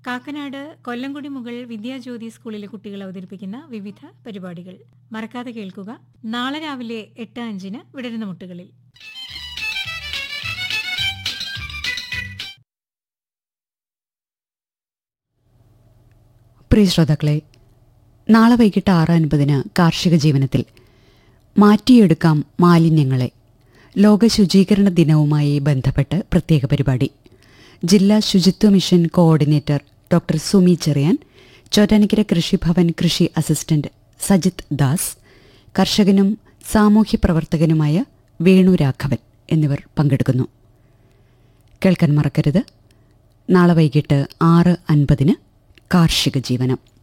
കാക്കനാട് കൊല്ലംകുടി മുകൾ വിദ്യാജ്യോതി സ്കൂളിലെ കുട്ടികൾ അവതരിപ്പിക്കുന്ന വിവിധ പരിപാടികൾ മറക്കാതെ കേൾക്കുക നാളെ രാവിലെ എട്ട് അഞ്ചിന് വിടരുന്ന മുട്ടുകളിൽ പ്രിയ ശ്രോതാക്കളെ നാളെ വൈകിട്ട് ആറ് അൻപതിന് കാർഷിക ജീവനത്തിൽ മാറ്റിയെടുക്കാം മാലിന്യങ്ങളെ ലോക ശുചീകരണ ദിനവുമായി ബന്ധപ്പെട്ട് പ്രത്യേക പരിപാടി ജില്ലാ ശുചിത്വ mission coordinator doctor Sumi Cherian Chottanikkara Krishibhavan കൃഷി അസിസ്റ്റന്റ് സജിത് ദാസ് കർഷകനും സാമൂഹ്യ പ്രവർത്തകനുമായ വേണു രാഘവൻ എന്നിവർ പങ്കെടുക്കുന്നു കേൾക്കാൻ മറക്കരുത് നാളെ വൈകിട്ട് ആറ് അൻപതിന് കാർഷിക ജീവനം